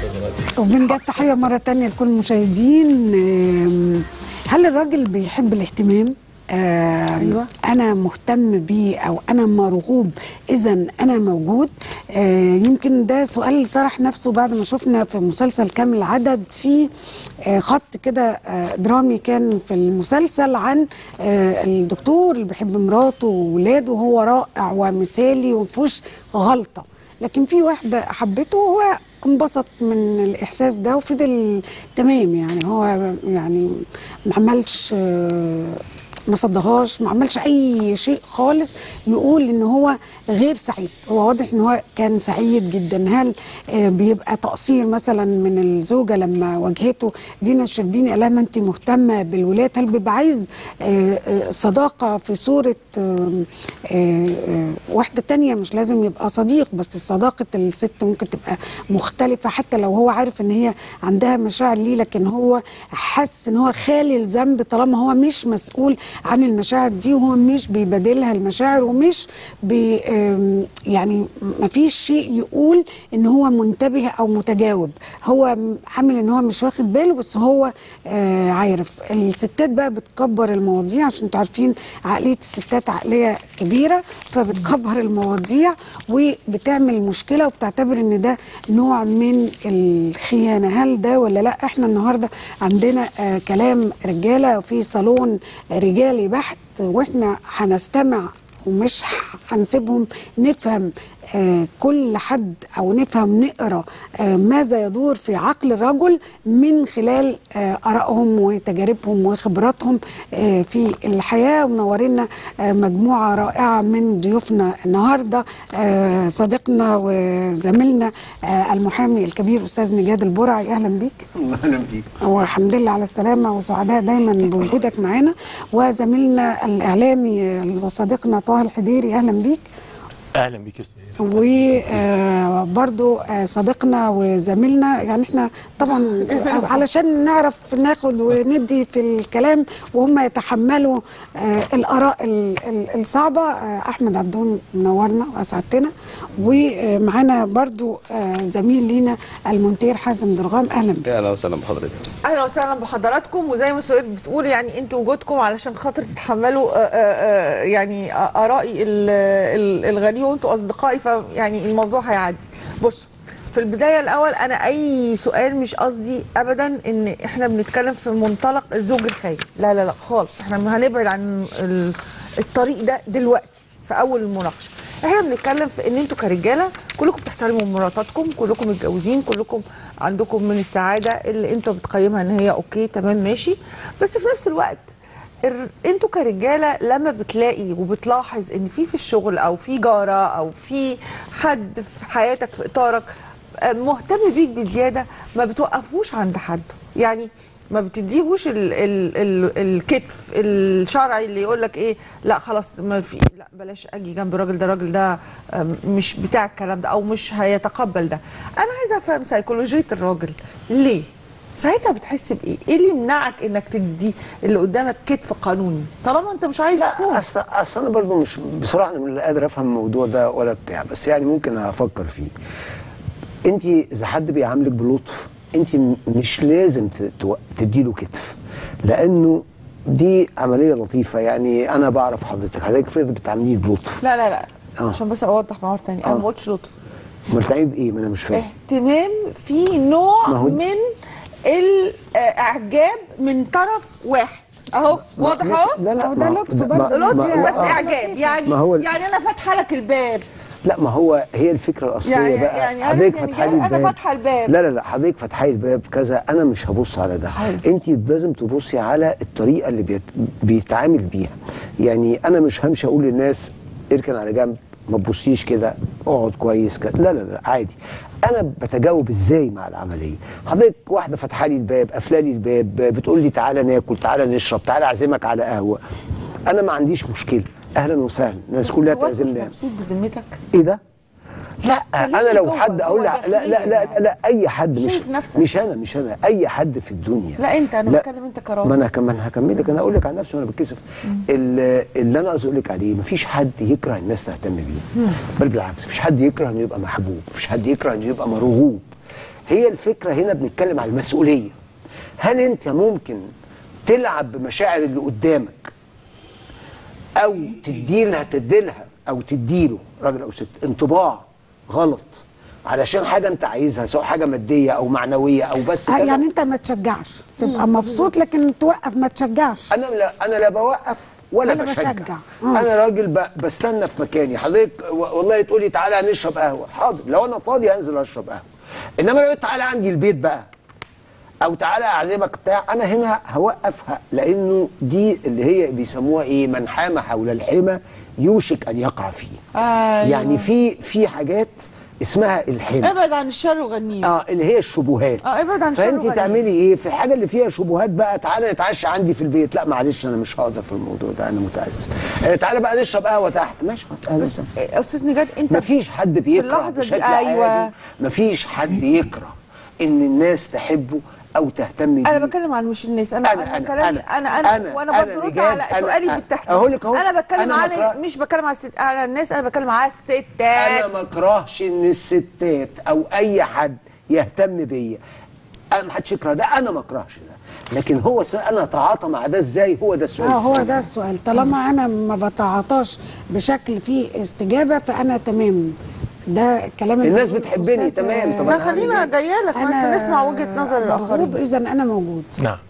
وبنجد تحيه مره تانية لكل المشاهدين آم، هل الراجل بيحب الاهتمام أيوة. انا مهتم بيه او انا مرغوب اذا انا موجود آه يمكن ده سؤال طرح نفسه بعد ما شفنا في مسلسل كامل العدد في آه خط كده آه درامي كان في المسلسل عن آه الدكتور اللي بيحب مراته وولاده وهو رائع ومثالي ومفيهوش غلطه لكن في واحده حبته وهو انبسط من الاحساس ده وفضل تمام يعني هو يعني ما عملش آه، ما صدهاش ما عملش اي شيء خالص يقول ان هو غير سعيد هو واضح ان هو كان سعيد جدا هل آه، بيبقى تقصير مثلا من الزوجه لما واجهته دينا الشربيني قال لها ما انت مهتمه بالولاد هل بيبقى عايز آه، آه، صداقه في صوره آه، آه، آه، واحده تانية مش لازم يبقى صديق بس صداقه الست ممكن تبقى مختلفه حتى لو هو عارف ان هي عندها مشاعر ليه لكن هو حس ان هو خالي الذنب طالما هو مش مسؤول عن المشاعر دي وهو مش بيبادلها المشاعر ومش بي آم، يعني ما فيش شيء يقول ان هو منتبه او متجاوب هو م- عامل ان هو مش واخد باله بس هو آه عارف الستات بقى بتكبر المواضيع عشان انتوا عارفين عقليه الستات عقليه كبيره فبتكبر المواضيع وبتعمل مشكله وبتعتبر ان ده نوع من الخيانه هل ده ولا لا احنا النهارده عندنا آه كلام رجاله في صالون رجالي بحت واحنا هنستمع ومش هنسيبهم نفهم آه كل حد او نفهم نقرا آه ماذا يدور في عقل الرجل من خلال آه ارائهم وتجاربهم وخبراتهم آه في الحياه ومنورنا آه مجموعه رائعه من ضيوفنا النهارده آه صديقنا وزميلنا آه المحامي الكبير استاذ نجاد البرعي اهلا بيك اهلا بيك والحمد لله على السلامة وسعداء دايما بوجودك معانا وزميلنا الإعلامي وصديقنا طه الحديري أهلا بيك اهلا بيك يا استاذ وبرضو صديقنا وزميلنا يعني احنا طبعا علشان نعرف ناخد وندي في الكلام وهم يتحملوا آه، الاراء ال- ال- الصعبه آه، احمد عبدون منورنا واسعدتنا ومعانا برضو آه، زميل لينا المونتير حازم درغام اهلا بك اهلا وسهلا بحضرتك اهلا وسهلا بحضراتكم وزي ما سؤال بتقول يعني انتوا وجودكم علشان خاطر تتحملوا آه، آه، آه، يعني آه، ارائي ال- ال- الغنيه وانتوا اصدقائي فيعني الموضوع هيعدي بصوا في البدايه الاول انا اي سؤال مش قصدي ابدا ان احنا بنتكلم في منطلق الزوج الخاين لا لا لا خالص احنا هنبعد عن ال- الطريق ده دلوقتي في اول المناقشه احنا بنتكلم في ان انتوا كرجاله كلكم بتحترموا مراتاتكم كلكم متجوزين كلكم عندكم من السعاده اللي انتوا بتقيمها ان هي اوكي تمام ماشي بس في نفس الوقت الر- انتوا كرجاله لما بتلاقي وبتلاحظ ان في في الشغل او في جاره او في حد في حياتك في اطارك آه، مهتم بيك بزياده ما بتوقفوش عند حد يعني ما بتديهوش ال ال ال الكتف الشرعي اللي يقول لك ايه لا خلاص ما في لا بلاش اجي جنب الراجل ده الراجل ده آم، مش بتاع الكلام ده او مش هيتقبل ده انا عايزه افهم سيكولوجيه الراجل ليه ساعتها بتحس بايه ايه اللي يمنعك انك تدي اللي قدامك كتف قانوني طالما انت مش عايز تكون لا اصل اصل انا برضو مش بصراحه انا مش قادر افهم الموضوع ده ولا بتاع بس يعني ممكن افكر فيه انت اذا حد بيعاملك بلطف انت م- مش لازم ت- تو- تديله كتف لانه دي عمليه لطيفه يعني انا بعرف حضرتك حضرتك افرض بتعامليه بلطف لا لا لا آه. عشان بس اوضح مره تانية انا آه. ما قلتش لطف امال بتعمليه بايه ما انا مش فاهم اهتمام في نوع ما هو- من الاعجاب من طرف واحد اهو واضح مش- اهو لا لا أهو ده ما- لطف ما- برضه. ما- لطف ما- بس آه. اعجاب يعني ما هو- يعني انا فاتحه لك الباب لا ما هو هي الفكره الاصليه يعني- بقى يعني أنا حضرتك يعني فاتحه لي أنا الباب فاتحة الباب. لا لا لا حضرتك فاتحه لي الباب كذا انا مش هبص على ده حلو. انت لازم تبصي على الطريقه اللي بيت... بيتعامل بيها يعني انا مش همشي اقول للناس اركن على جنب ما تبصيش كده اقعد كويس كده لا لا لا عادي انا بتجاوب ازاي مع العمليه حضرتك واحده فاتحه لي الباب قافله لي الباب بتقول لي تعالى ناكل تعالى نشرب تعالى اعزمك على قهوه انا ما عنديش مشكله اهلا وسهلا الناس بس كلها جواك مش تعزمنا مبسوط بذمتك ايه ده؟ لا خليني انا لو جوه- حد اقول جوه لا لا لا, داخليا لا, لا اي حد مش شايف نفسك. مش انا مش انا اي حد في الدنيا لا انت انا بتكلم انت كراجل ما انا كمان هكملك انا اقول لك عن نفسي وانا بتكسف ال- اللي انا عايز اقول لك عليه مفيش حد يكره الناس تهتم بيه بل بالعكس مفيش حد يكره انه يبقى محبوب مفيش حد يكره انه يبقى مرغوب هي الفكره هنا بنتكلم على المسؤوليه هل انت ممكن تلعب بمشاعر اللي قدامك او تديلها تديلها او تديله راجل او ست انطباع غلط علشان حاجه انت عايزها سواء حاجه ماديه او معنويه او بس آه، كده يعني انت ما تشجعش تبقى مبسوط لكن توقف ما تشجعش انا لا انا لا بوقف ولا ولا بشجع, بشجع. آه. انا راجل ب... بستنى في مكاني حضرتك و- والله تقولي تعالى نشرب قهوه حاضر لو انا فاضي هنزل اشرب قهوه انما لو تعالى عندي البيت بقى او تعالى اعزمك بتاع انا هنا هوقفها لانه دي اللي هي بيسموها ايه من حام حول الحمى يوشك ان يقع فيه أيوة. يعني في في حاجات اسمها الحمى ابعد عن الشر وغنيه اه اللي هي الشبهات اه ابعد عن الشر فانت وغنيه تعملي ايه في الحاجه اللي فيها شبهات بقى تعالى نتعشى عندي في البيت لا معلش انا مش هقدر في الموضوع ده انا متاسف آه تعالى بقى نشرب قهوه تحت ماشي خلاص أهلا وسهلا. إيه، استاذ نجاد انت مفيش حد بيكره اللحظة دي، بشكل أيوة. عادي مفيش حد يكره ان الناس تحبه او تهتم بيه انا بتكلم عن مش الناس انا انا, أنا كلامي انا انا, أنا- وانا أنا برضه رد نجاد، على أنا- سؤالي أنا- بالتحديد أقول لك أهو، انا بتكلم أنا على بكره- مش بتكلم على الست على الناس انا بتكلم على الستات انا ما اكرهش ان الستات او اي حد يهتم بيا انا ما حدش يكره ده انا ما اكرهش ده لكن هو سؤال انا اتعاطى مع ده ازاي هو ده السؤال اه هو ده السؤال طالما انا ما بتعاطاش بشكل فيه استجابه فانا تمام ده الكلام اللي الناس بيقوله بتحبني، الأستاذ، تمام. آه، طب لا أنا خلينا هعمل جايه لك بس أنا نسمع وجهه نظر مرغوب الاخرين اذا انا موجود نعم